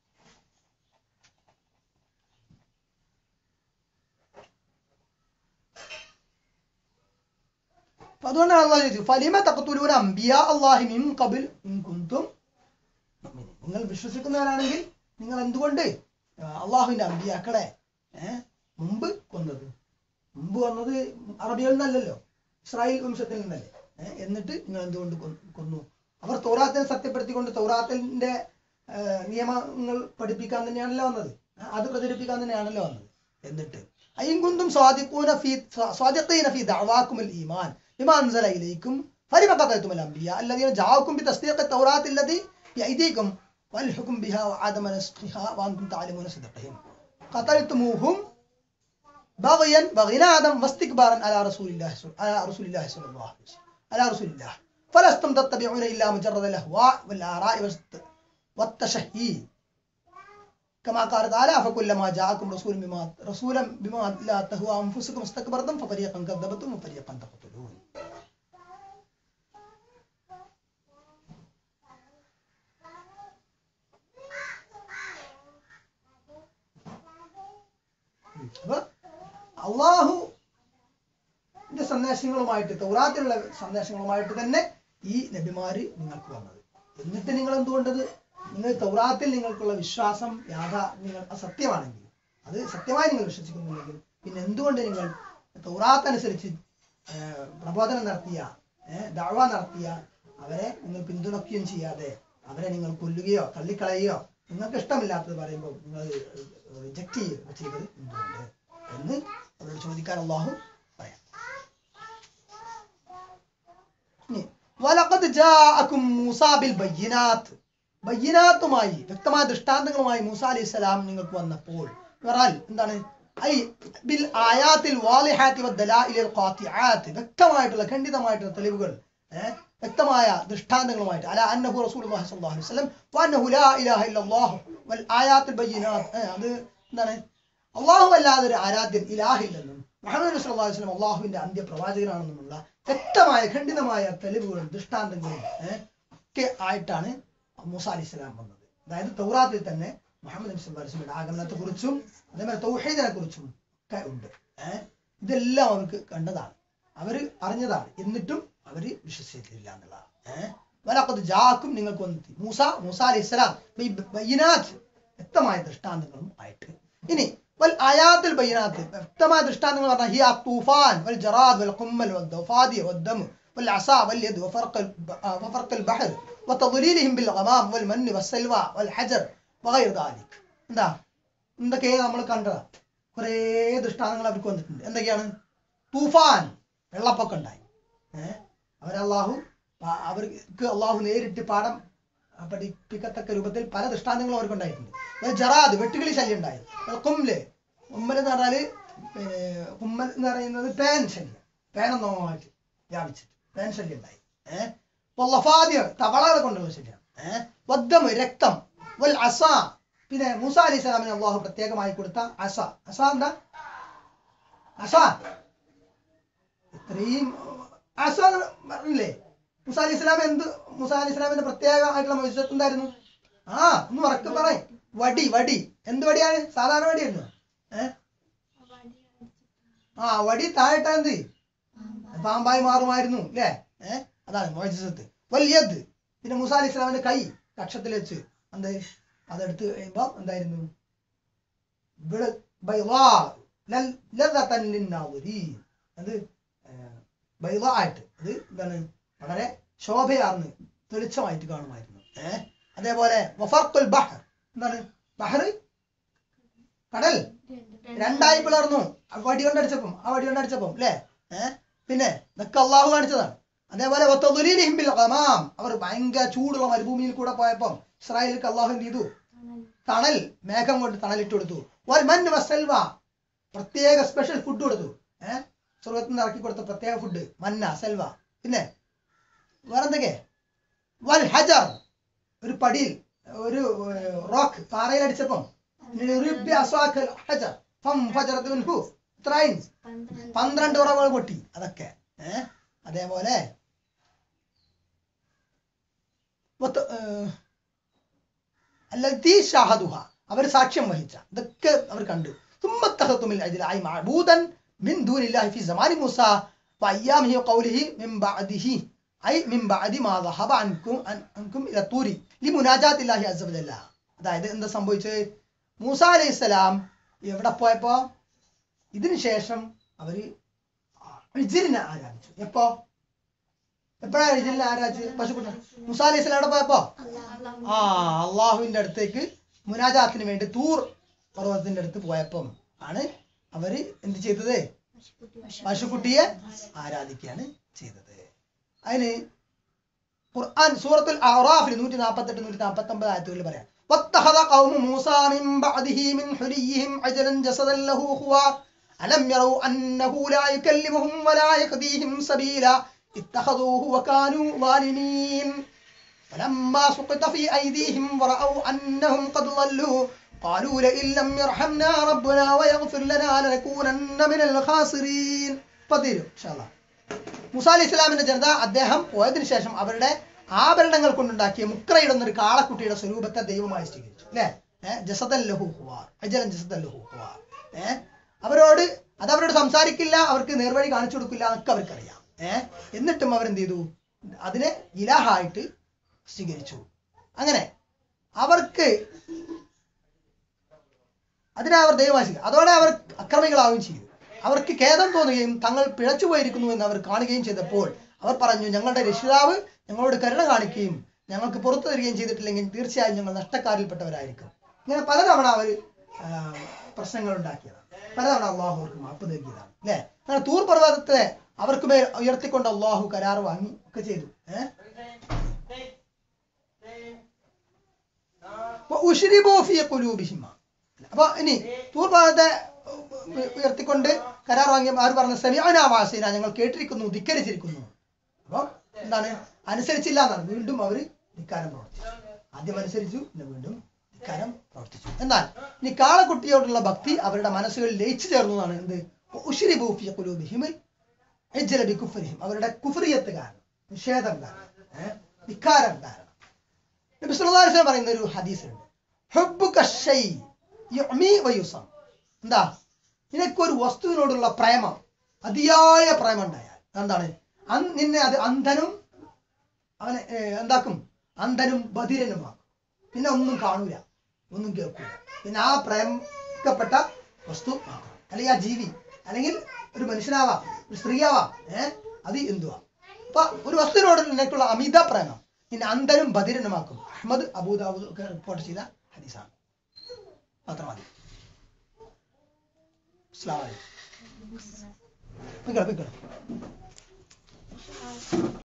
അപ്പൊ അതുകൊണ്ടാണ് അള്ളാഹ് ചോദിച്ചു ഫലിമ തഖ്തുലൂന അംബിയാ അല്ലാഹി മിൻ ഖബൽ ഇൻ കുൻതും മുഅ്മിനീൻ." നിങ്ങൾ വിശ്വസിക്കുന്നവരാണെങ്കിൽ നിങ്ങൾ എന്തുകൊണ്ട് ആ, അള്ളാഹുവിന്റെ അമ്പിയാക്കളെ ഏഹ് മുമ്പ് കൊന്നത് മുമ്പ് വന്നത് അറബികളിൽ നിന്നല്ലല്ലോ ഇസ്രായേൽ വംശത്തിൽ നിന്നല്ലേ ഏഹ് എന്നിട്ട് നിങ്ങൾ എന്തുകൊണ്ട് കൊ- കൊന്നു അവർ തൗറാത്തിനെ സത്യപ്പെടുത്തിക്കൊണ്ട് തൗറാത്തിന്റെ ആ, നിയമങ്ങൾ പഠിപ്പിക്കാൻ തന്നെയാണല്ലോ വന്നത് ആ, അത് പ്രചരിപ്പിക്കാൻ തന്നെയാണല്ലോ വന്നത് എന്നിട്ട് അയ്യങ്കുന്തും സ്വാദിഖൂന ഫീ സ്വാദിഖീന ഫീ ദഅവാക്കുമുൽ ഈമാൻ ബിമാ അൻസല ഇലൈക്കും ഫലിമ ഖതഅതുൽ അംബിയ الذين جاءوكم بتصديق التوراة الذي بأيديكم والحكم بها وعدم نسخها وأنتم تعلمون صدقهم قتلتموهم بغيا بغينا آدم واستكبارا على رسول الله صل- على رسول الله صلى الله عليه وسلم على رسول الله فلستم تتبعون إلا مجرد الأهواء والآراء والت- والتشهي كما قال تعالى فكلما جاءكم رسول بما رسولا بما لا تهوى أنفسكم استكبرتم ففريقا كذبتم وفريقا تقتلون അപ്പൊ അള്ളാഹു സന്ദേശങ്ങളുമായിട്ട് തൗറാത്തിലുള്ള സന്ദേശങ്ങളുമായിട്ട് തന്നെ ഈ നബിമാര് നിങ്ങൾക്ക് വന്നത് എന്നിട്ട് നിങ്ങൾ എന്തുകൊണ്ടത് നിങ്ങൾ തൗറാത്തിൽ നിങ്ങൾക്കുള്ള വിശ്വാസം യാഥാ നിങ്ങൾ അത് സത്യമാണെങ്കിൽ അത് സത്യമായി നിങ്ങൾ വിശ്വസിക്കുന്നില്ലെങ്കിൽ പിന്നെ എന്തുകൊണ്ട് നിങ്ങൾ തൗറാത്ത് അനുസരിച്ച് ഏർ, പ്രബോധനം നടത്തിയ ദാവ നടത്തിയ അവരെ നിങ്ങൾ പിന്തുണയ്ക്കുകയും ചെയ്യാതെ അവരെ നിങ്ങൾ കൊല്ലുകയോ തള്ളിക്കളയുകയോ നിങ്ങൾക്ക് ഇഷ്ടമില്ലാത്തത് പറയുമ്പോൾ നിങ്ങൾ റിജക്റ്റ് ചെയ്യുക ചെയ്തത് എന്തുകൊണ്ട് എന്ന് അവരോട് ചോദിക്കാൻ അള്ളാഹു പറയാം ഇനി, വലഖദ് ജാഅക്കും മൂസാ ബിൽ ബയ്യിനാത്ത് ബയ്യിനാത്തുമായി വ്യക്തമായ ദൃഷ്ടാന്തങ്ങളുമായി മൂസ അലൈഹി സ്വലാം നിങ്ങൾക്ക് വന്നപ്പോൾ പറഞ്ഞാൽ എന്താണ് ഐ ബിൽ ആയാത്തിൽ വാലിഹാത്തി വദ്ദലാഇലിൽ ഖാത്തിആത്ത് വ്യക്തമായിട്ടുള്ള ഖണ്ഡിതമായിട്ടുള്ള തെളിവുകൾ ഏഹ് വ്യക്തമായ ദൃഷ്ടാന്തങ്ങളുമായിട്ട് അല അന്നഹു റസൂലുള്ളാഹി സ്വല്ലല്ലാഹു അലൈഹി വസല്ലം വഅന്നഹു ലാ ഇലാഹ ഇല്ലല്ലാഹ് വൽ ആയാത്തുൽ ബയ്യിനാത്ത് ഏഹ് അത് എന്താണ് അള്ളാഹു അല്ലാതെ ഒരു ആരാധ്യൻ ഇലാഹില്ലെന്നും മുഹമ്മദ് നബി സല്ലല്ലാഹു അലൈഹി വസല്ലം അള്ളാഹുവിന്റെ അന്ത്യ പ്രവാചകനാണെന്നുമുള്ള വ്യക്തമായ ഖണ്ഡിതമായ തെളിവുകളും ദൃഷ്ടാന്തങ്ങളും ഏഹ് ഒക്കെ ആയിട്ടാണ് മൂസ അലി ഇസ്ലാം വന്നത് അതായത് തൗറാത്തിൽ തന്നെ മുഹമ്മദ് നബി സല്ലല്ലാഹു അലൈഹി വസല്ലമയുടെ ആഗമനത്തെ കുറിച്ചും അതേപോലെ തൗഹീദിനെ കുറിച്ചും ഒക്കെ ഉണ്ട് ഏഹ് ഇതെല്ലാം അവർക്ക് കണ്ടതാണ് അവര് അറിഞ്ഞതാണ് എന്നിട്ടും അവര് വിശ്വസിച്ചിട്ടില്ല എന്നുള്ളതാണ് ഏഹ് വലക്കത് ജാക്കും നിങ്ങൾക്ക് വന്നെത്തി മൂസ മൂസ അലി ഇസ്ലാം ബയ്യനാത്ത് വ്യക്തമായ ദൃഷ്ടാന്തങ്ങളും ആയിട്ട് ഇനി വൽ ആയാത്തുൽ ബയ്യനാത്ത് വ്യക്തമായ ദൃഷ്ടാന്തങ്ങൾ പറഞ്ഞാൽ ഹി തൂഫാൻ വൽ ജറാദ് വൽ ഖുമ്മൽ വൽ ദഫാദി വൽ ദം വൽ അസാ വൽ യദ് വഫർഖ وفرق البحر وتضليلهم بالغمام والمن والسلوى والحجر وغير ذلك എന്താ എന്തൊക്കെയാണ് നമ്മൾ കണ്ടത് കുറേ ദൃഷ്ടാന്തങ്ങൾ അവർക്ക് വന്നിട്ടുണ്ട് എന്തൊക്കെയാണ് തൂഫാൻ വെള്ളപ്പൊക്കം ഉണ്ടായി ഏഹ് അവരല്ലാഹു പ- അവർക്ക് അള്ളാഹു നേരിട്ട് പാഠം ആ, പഠിപ്പിക്കത്തക്ക രൂപത്തിൽ പല ദൃഷ്ടാന്തങ്ങളും അവർക്ക് ഉണ്ടായിട്ടുണ്ട് ഒരു ജറാദ് വെട്ടുകിളി ശല്യം ഉണ്ടായി ഒരു കുമ്മല് കുമ്മൽ എന്ന് പറഞ്ഞാല് പിന്നെ കുമ്മൽ എന്ന് പറയുന്നത് പേൻ ശല്യം പേനൊന്നായിട്ട് വ്യാപിച്ചിട്ട് പേൻ ശല്യം ഉണ്ടായി ഏഹ് പൊള്ളഫാദ്യ തവളകളെ കൊണ്ടുള്ള ശല്യം ഏഹ് വദ്ദം രക്തം വൽ അസ പിന്നെ മൂസ അലി സ്വലാമിന് അള്ളാഹു പ്രത്യേകമായി കൊടുത്ത അസ അസ എന്താ അസ ഇത്രയും അസ എന്ന് പറഞ്ഞില്ലേ മുസ അലി ഇസ്ലാം എന്ത് മുസ അലി ഇസ്ലാമിന്റെ പ്രത്യേകമായിട്ടുള്ള മനുഷ്യത്വം എന്തായിരുന്നു ആ ഒന്ന് ഉറക്കെ പറയും വടി വടി എന്ത് വടിയാണ് സാധാരണ വടിയായിരുന്നു ഏഹ് ആ വടി താഴെട്ടാ എന്ത് പാമ്പായി മാറുമായിരുന്നു അല്ലേ ഏഹ് അതാണ് മോജസത്ത് വലിയത് പിന്നെ മുസ അലി ഇസ്ലാമിന്റെ കൈ കക്ഷത്തിൽ വെച്ച് എന്ത് അതെടുത്ത് കഴിയുമ്പോ എന്തായിരുന്നു ഇവിടെ ബൈളാ ലൽ- ലദ്ദത്തൻ ലിന്നാദിരീൻ. അത് ബൈളാ ആയിട്ട് അത് എന്താണ് വളരെ ശോഭയാർന്ന് തെളിച്ചമായിട്ട് കാണുമായിരുന്നു ഏഹ് അതേപോലെ വഫർഖുൽ ബഹർ എന്താണ് ബഹർ കടൽ രണ്ടായി പിളർന്നു ആ വടി കൊണ്ടടിച്ചപ്പം ആ വടി കൊണ്ടടിച്ചപ്പം അല്ലേ ഏഹ് പിന്നെ ഇതൊക്കെ അള്ളാഹു കാണിച്ചതാണ് അതേപോലെ വത്തദുലീലിഹിം ബിൽ ഗമാം. അവർ ഭയങ്കര ചൂടുള്ള മരുഭൂമിയിൽ കൂടെ പോയപ്പം ഇസ്രായേലിക്ക് അള്ളാഹു എന്ത് ചെയ്തു തണൽ മേഘം കൊണ്ട് തണലിട്ട് കൊടുത്തു വൽ മൻ വസൽവ പ്രത്യേക സ്പെഷ്യൽ ഫുഡ് കൊടുത്തു ഏഹ് സ്വർഗത്തിൽ നിന്ന് ഇറക്കി കൊടുത്ത പ്രത്യേക ഫുഡ് മന്ന സൽവ പിന്നെ വേറെന്തൊക്കെ വൽ ഹജർ ഒരു പടിയിൽ ഒരു റോക്ക് പാറയിൽ അടിച്ചപ്പം നുറിബ്ബി അസ്വാക്കൽ ഹജർ ഫംഫജറത് മിൻഹു ഇത്രയും പന്ത്രണ്ട് ഉറവുകൾ പൊട്ടി അതൊക്കെ ഏഹ് അതേപോലെ വത്ത്- ഏഹ് അല്ലത്തി ഷാഹദുഹ അവർ സാക്ഷ്യം വഹിച്ച ഇതൊക്കെ അവർ കണ്ടു ثم اتخذتم من العجل أي معبودا من دون الله في زمان موسى وأيامه وقوله من بعده أي من بعد ما ذهب عنكم عن- عنكم إلى الطور لمناجاة الله عز وجل അതായത് എന്താ സംഭവിച്ചത് മൂസ അലൈഹി സ്വലാം എവിടെ പോയപ്പോ ഇതിനു ശേഷം അവര് ഇജിലിനെ ആരാധിച്ചു എപ്പോ എപ്പോഴാണ് ഇജിലിനെ ആരാധിച്ചത് പശുക്കുട്ടൻ മൂസ അലൈഹി സ്വലാം എവിടെ പോയപ്പോ ആ അള്ളാഹുവിന്റെ അടുത്തേക്ക് മുനാജാത്തിന് വേണ്ടി തൂർ പർവ്വതത്തിന്റെ അടുത്ത് പോയപ്പം ആണ് അവര് എന്ത് ചെയ്തത് പശുക്കുട്ടിയെ ആരാധിക്കുകയാണ് ചെയ്തത് അതിന് ഖുർആൻ സൂറത്തുൽ അറാഫിൽ നൂറ്റി നാൽപ്പത്തെട്ട് നൂറ്റി നാൽപ്പത്തി ഒമ്പത് ആയത്തുകളിൽ പറയാം واتخذ قوم موسى من بعده من حليهم عجلا جسدا له خوار ألم يروا أنه لا يكلمهم ولا يهديهم سبيلا اتخذوه وكانوا ظالمين فلما سقط في أيديهم ورأوا أنهم قد ضلوا قالوا لئن لم يرحمنا ربنا ويغفر لنا لنكونن من الخاسرين പതിരും ഇൻഷാല്ലാ മുസാ അലി ഇസ്ലാമിന്റെ ജനത അദ്ദേഹം പോയതിനു ശേഷം അവരുടെ ആഭരണങ്ങൾ കൊണ്ടുണ്ടാക്കിയ മുക്രയിടുന്ന ഒരു കാളക്കുട്ടിയുടെ സ്വരൂപത്തെ ദൈവമായി സ്വീകരിച്ചു അല്ലെ ജസദൽ ലഹു ഹുവാർ അജലൻ ജസദൽ ലഹു ഹുവാർ ഏഹ് അവരോട് അത് അവരോട് സംസാരിക്കില്ല അവർക്ക് നേർവഴി കാണിച്ചു കൊടുക്കില്ല എന്നൊക്കെ അവർക്കറിയാം ഏഹ് എന്നിട്ടും അവരെന്ത് ചെയ്തു അതിനെ ഇലാഹായിട്ട് സ്വീകരിച്ചു അങ്ങനെ അവർക്ക് അതിനെ അവർ ദൈവമായി സ്വീകരിച്ചു. അതോടെ അവർ അക്രമികളാവുകയും ചെയ്തു അവർക്ക് ഖേദം തോന്നുകയും തങ്ങൾ പിഴച്ചു പോയിരിക്കുന്നു എന്ന് അവർ കാണുകയും ചെയ്തപ്പോൾ അവർ പറഞ്ഞു ഞങ്ങളുടെ രക്ഷിതാവ് ഞങ്ങളോട് കരുണ കാണിക്കുകയും ഞങ്ങൾക്ക് പുറത്തു തരികയും ചെയ്തിട്ടില്ലെങ്കിൽ തീർച്ചയായും ഞങ്ങൾ നഷ്ടക്കാരിൽപ്പെട്ടവരായിരിക്കും ഇങ്ങനെ പലതവണ അവർ പ്രശ്നങ്ങൾ ഉണ്ടാക്കിയതാണ് പലതവണ അള്ളാഹു അവർക്ക് മാപ്പ് നൽകിയതാണ് അല്ലെ അങ്ങനെ തൂർ പർവ്വതത്തെ അവർക്ക് മേൽ ഉയർത്തിക്കൊണ്ട് അള്ളാഹു കരാർ വാങ്ങി ഒക്കെ ചെയ്തു ഏഹ് ഉഷ്രിബൂ ഫീ ഖുലൂബിഹിമ അപ്പൊ ഇനി പൂർവ്വത്തെ ഉയർത്തിക്കൊണ്ട് കരാർ വാങ്ങിയ ആര് പറഞ്ഞു സെമിയാന വാസീന ഞങ്ങൾ കേട്ടിരിക്കുന്നു ധിക്കരിച്ചിരിക്കുന്നു അപ്പൊ എന്താണ് അനുസരിച്ചില്ല എന്നാണ് വീണ്ടും അവര് ധിക്കാരം പ്രവർത്തിച്ചു ആദ്യം അനുസരിച്ചു പിന്നെ വീണ്ടും ധിക്കാരം പ്രവർത്തിച്ചു എന്നാൽ ഇനി കാളക്കുട്ടിയോടുള്ള ഭക്തി അവരുടെ മനസ്സുകളിൽ ലയിച്ചു ചേർന്നു എന്നാണ് എന്ത് ഉഷിരി ഫീ ഖുലൂബിഹിം ഇജ്ജല ബികുഫ്രിഹിം അവരുടെ കുഫ്രിയത്ത് കാരണം നിഷേധം കാരണം ഏഹ് ധിക്കാരം കാരണം നബി സല്ലല്ലാഹു അലൈഹി വസല്ലം പറയുന്ന ഒരു ഹദീസുണ്ട് ഹുബ്ബുക ഷൈ യുഅമി വയുസം എന്താ നിനക്കൊരു വസ്തുവിനോടുള്ള പ്രേമം അതിയായ പ്രേമം ഉണ്ടായാൽ എന്താണ് അൻ- നിന്നെ അത് അന്ധനും അവനെ ഏ, എന്താക്കും അന്ധനും ബധിരനുമാക്കും പിന്നെ ഒന്നും കാണൂല ഒന്നും കേൾക്കൂല പിന്നെ ആ പ്രേമിക്കപ്പെട്ട വസ്തു ആക്കണം അല്ലെങ്കിൽ ആ ജീവി അല്ലെങ്കിൽ ഒരു മനുഷ്യനാവാം ഒരു സ്ത്രീയാവാം ഏഹ് അത് എന്തുവാ അപ്പൊ ഒരു വസ്തുവിനോട് നിനക്കുള്ള അമിത പ്രേമം നിന്നെ അന്ധനും ബധിരനുമാക്കും അഹമ്മദ് അബൂദാബുദ് ഒക്കെ റിപ്പോർട്ട് ചെയ്ത ഹദീസാണ് മാത്രം മതി അസ്സലാമു അലൈക്കും. പൊയ്ക്കോളൂ, പൊയ്ക്കോളൂ.